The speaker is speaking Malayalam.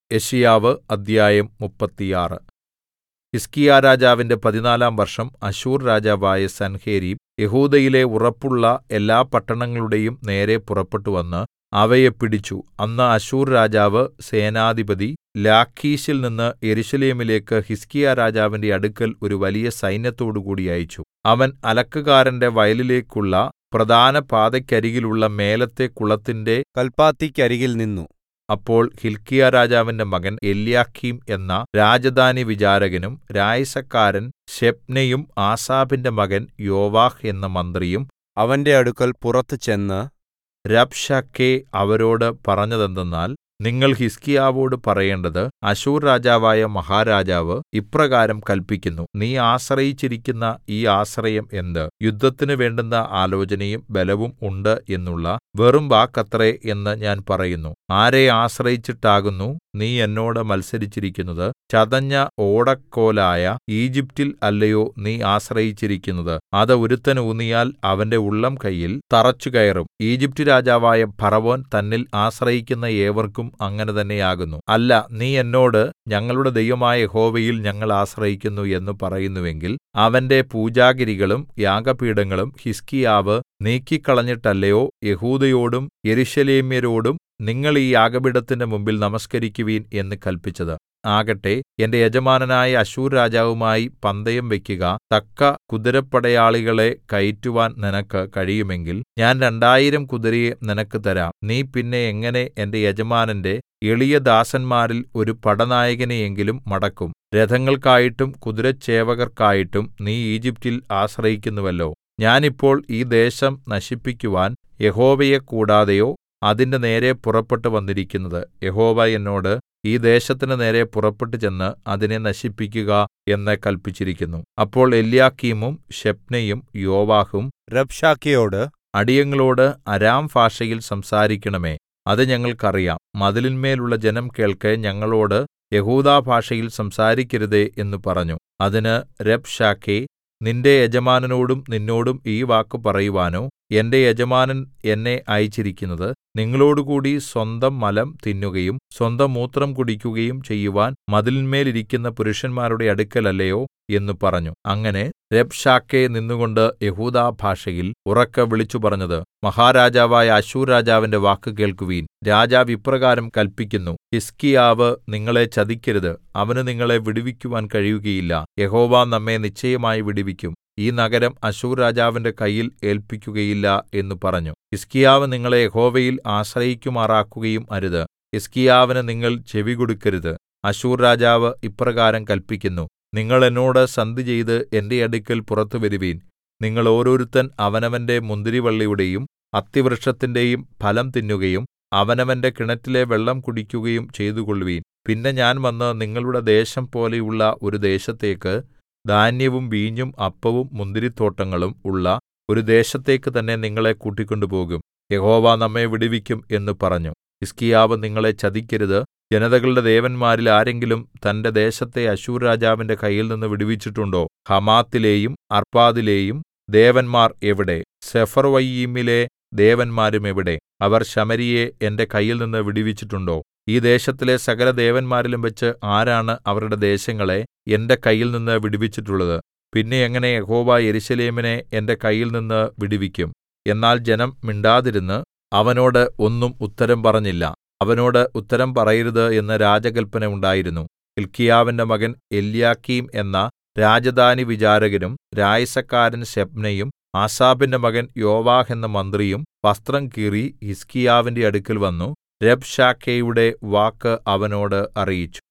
യെശയ്യാവ് അദ്ധ്യായം മുപ്പത്തിയാറ് ഹിസ്കീയാരാജാവിന്റെ പതിനാലാം വർഷം അശ്ശൂർ രാജാവായ സൻഹേരീബ് യെഹൂദയിലെ ഉറപ്പുള്ള എല്ലാ പട്ടണങ്ങളുടെയും നേരെ പുറപ്പെട്ടുവന്ന് അവയെ പിടിച്ചു അന്ന് അശ്ശൂർ രാജാവ് സേനാധിപതി ലാഖീശിൽ നിന്ന് യെരൂശലേമിലേക്ക് ഹിസ്കീയാരാജാവിന്റെ അടുക്കൽ ഒരു വലിയ സൈന്യത്തോടുകൂടി അയച്ചു അവൻ അലക്കുകാരന്റെ വയലിലേക്കുള്ള പ്രധാന പാതയ്ക്കരികിലുള്ള മേലത്തെ കുളത്തിന്റെ കല്പാത്തിക്കരികിൽ നിന്നു അപ്പോൾ ഹില്ക്കീയാരാജാവിന്റെ മകൻ എല്യാക്കീം എന്ന രാജധാനിവിചാരകനും രായസക്കാരൻ ശെബ്നയും ആസാഫിന്റെ മകൻ യോവാഹ് എന്ന മന്ത്രിയും അവന്റെ അടുക്കൽ പുറത്ത് ചെന്ന് രബ്ശക്കേ അവരോട് പറഞ്ഞതെന്തെന്നാൽ നിങ്ങൾ ഹിസ്കീയാവോട് പറയേണ്ടത് അശ്ശൂർ രാജാവായ മഹാരാജാവ് ഇപ്രകാരം കല്പിക്കുന്നു നീ ആശ്രയിച്ചിരിക്കുന്ന ഈ ആശ്രയം എന്ത് യുദ്ധത്തിന് വേണ്ടുന്ന ആലോചനയും ബലവും ഉണ്ട് എന്നുള്ള വെറും വാക്കത്രേ എന്ന് ഞാൻ പറയുന്നു ആരെ ആശ്രയിച്ചിട്ടാകുന്നു നീ എന്നോട് മത്സരിച്ചിരിക്കുന്നത് ചതഞ്ഞ ഓടക്കോലായ ഈജിപ്റ്റിൽ അല്ലയോ നീ ആശ്രയിച്ചിരിക്കുന്നത് അത് ഒരുത്തൻ ഊന്നിയാൽ അവന്റെ ഉള്ളം കയ്യിൽ തറച്ചുകയറും ഈജിപ്റ്റ് രാജാവായ ഫറവോൻ തന്നിൽ ആശ്രയിക്കുന്ന ഏവർക്കും അങ്ങനെ തന്നെയാകുന്നു അല്ല നീ എന്നോട് ഞങ്ങളുടെ ദൈവമായ യഹോവയിൽ ഞങ്ങൾ ആശ്രയിക്കുന്നു എന്ന് പറയുന്നുവെങ്കിൽ അവന്റെ പൂജാഗിരികളും യാഗപീഠങ്ങളും ഹിസ്കീയാവ് നീക്കിക്കളഞ്ഞിട്ടല്ലയോ യെഹൂദയോടും യെരൂശലേമ്യരോടും നിങ്ങൾ ഈ യാഗപീഠത്തിന്റെ മുമ്പിൽ നമസ്കരിക്കുവിൻ എന്ന് കല്പിച്ചത് ആകട്ടെ എന്റെ യജമാനനായ അശ്ശൂർ രാജാവുമായി പന്തയം വെക്കുക തക്ക കുതിരപ്പടയാളികളെ കയറ്റുവാൻ നിനക്ക് കഴിയുമെങ്കിൽ ഞാൻ രണ്ടായിരം കുതിരയെ നിനക്ക് തരാം നീ പിന്നെ എങ്ങനെ എന്റെ യജമാനന്റെ എളിയ ദാസന്മാരിൽ ഒരു പടനായകനെയെങ്കിലും മടക്കും രഥങ്ങൾക്കായിട്ടും കുതിരച്ചേവകർക്കായിട്ടും നീ ഈജിപ്റ്റിൽ ആശ്രയിക്കുന്നുവല്ലോ ഞാൻ ഇപ്പോൾ ഈ ദേശം നശിപ്പിക്കുവാൻ യഹോവയെ കൂടാതെയോ അതിന്റെ നേരെ പുറപ്പെട്ടു വന്നിരിക്കുന്നത് യഹോവ എന്നോട് ഈ ദേശത്തിന് നേരെ പുറപ്പെട്ടു ചെന്ന് അതിനെ നശിപ്പിക്കുക എന്ന് കല്പിച്ചിരിക്കുന്നു അപ്പോൾ എല്യാക്കീമും ശെബ്നയും യോവാഹും രബ്ശാക്കയോട് അടിയങ്ങളോട് അരാം ഭാഷയിൽ സംസാരിക്കണമേ അത് ഞങ്ങൾക്കറിയാം മതിലിന്മേലുള്ള ജനം കേൾക്കെ ഞങ്ങളോട് യഹൂദാഭാഷയിൽ സംസാരിക്കരുതേ എന്ന് പറഞ്ഞു അതിന് രബ്ശാക്കേ നിന്റെ യജമാനനോടും നിന്നോടും ഈ വാക്ക് പറയുവാനോ എന്റെ യജമാനൻ എന്നെ അയച്ചിരിക്കുന്നത് നിങ്ങളോടുകൂടി സ്വന്തം മലം തിന്നുകയും സ്വന്തം മൂത്രം കുടിക്കുകയും ചെയ്യുവാൻ മതിലിന്മേലിരിക്കുന്ന പുരുഷന്മാരുടെ അടുക്കലല്ലയോ എന്ന് പറഞ്ഞു അങ്ങനെ രബ്ശാക്കേ നിന്നുകൊണ്ട് യഹൂദാഭാഷയിൽ ഉറക്കെ വിളിച്ചു പറഞ്ഞത് മഹാരാജാവായ അശ്ശൂർ രാജാവിന്റെ വാക്ക് കേൾക്കുവീൻ രാജാവ് ഇപ്രകാരം കല്പിക്കുന്നു ഹിസ്കീയാവ് നിങ്ങളെ ചതിക്കരുത് അവന് നിങ്ങളെ വിടുവിക്കുവാൻ കഴിയുകയില്ല യഹോവ നമ്മെ നിശ്ചയമായി വിടുവിക്കും ഈ നഗരം അശ്ശൂർ രാജാവിന്റെ കയ്യിൽ ഏല്പിക്കുകയില്ല എന്ന് പറഞ്ഞു ഹിസ്കീയാവ് നിങ്ങളെ യഹോവയിൽ ആശ്രയിക്കുമാറാക്കുകയും അരുത് ഹിസ്കീയാവിന് നിങ്ങൾ ചെവികൊടുക്കരുത് അശ്ശൂർ രാജാവ് ഇപ്രകാരം കല്പിക്കുന്നു നിങ്ങൾ എന്നോട് സന്ധിചെയ്ത് എന്റെ അടുക്കൽ പുറത്തു വരുവീൻ നിങ്ങൾ ഓരോരുത്തൻ അവനവന്റെ മുന്തിരിവള്ളിയുടെയും അത്തിവൃക്ഷത്തിന്റെയും ഫലം തിന്നുകയും അവനവന്റെ കിണറ്റിലെ വെള്ളം കുടിക്കുകയും ചെയ്തുകൊള്ളുവീൻ പിന്നെ ഞാൻ വന്ന് നിങ്ങളുടെ ദേശം പോലെയുള്ള ഒരു ദേശത്തേക്ക് ധാന്യവും വീഞ്ഞും അപ്പവും മുന്തിരിത്തോട്ടങ്ങളും ഉള്ള ഒരു ദേശത്തേക്ക് തന്നെ നിങ്ങളെ കൂട്ടിക്കൊണ്ടുപോകും യഹോവ നമ്മെ വിടുവിക്കും എന്ന് പറഞ്ഞു ഹിസ്കീയാവ് നിങ്ങളെ ചതിക്കരുത് ജനതകളുടെ ദേവന്മാരിൽ ആരെങ്കിലും തന്റെ ദേശത്തെ അശ്ശൂർ രാജാവിന്റെ കയ്യിൽ നിന്ന് വിടുവിച്ചിട്ടുണ്ടോ ഹമാത്തിലെയും അർപ്പാദിലെയും ദേവന്മാർ എവിടെ സെഫർവയീമിലെ ദേവന്മാരും എവിടെ അവർ ശമരിയെ എന്റെ കയ്യിൽ നിന്ന് വിടുവിച്ചിട്ടുണ്ടോ ഈ ദേശത്തിലെ സകല ദേവന്മാരിലും വെച്ച് ആരാണ് അവരുടെ ദേശങ്ങളെ എന്റെ കയ്യിൽ നിന്ന് വിടുവിച്ചിട്ടുള്ളത് പിന്നെ എങ്ങനെ യഹോവ യെരൂശലേമിനെ എന്റെ കയ്യിൽ നിന്ന് വിടുവിക്കും എന്നാൽ ജനം മിണ്ടാതിരുന്ന് അവനോട് ഒന്നും ഉത്തരം പറഞ്ഞില്ല അവനോട് ഉത്തരം പറയരുത് എന്ന് രാജകൽപ്പന ഉണ്ടായിരുന്നു ഹില്ക്കീയാവിന്റെ മകൻ എല്യാക്കീം എന്ന രാജധാനി വിചാരകനും രായസക്കാരൻ ശെബ്നയും ആസാഫിന്റെ മകൻ യോവാഹ് എന്ന മന്ത്രിയും വസ്ത്രം കീറി ഹിസ്കീയാവിന്റെ അടുക്കൽ വന്നു രബ്ശാക്കേയുടെ വാക്ക് അവനോട് അറിയിച്ചു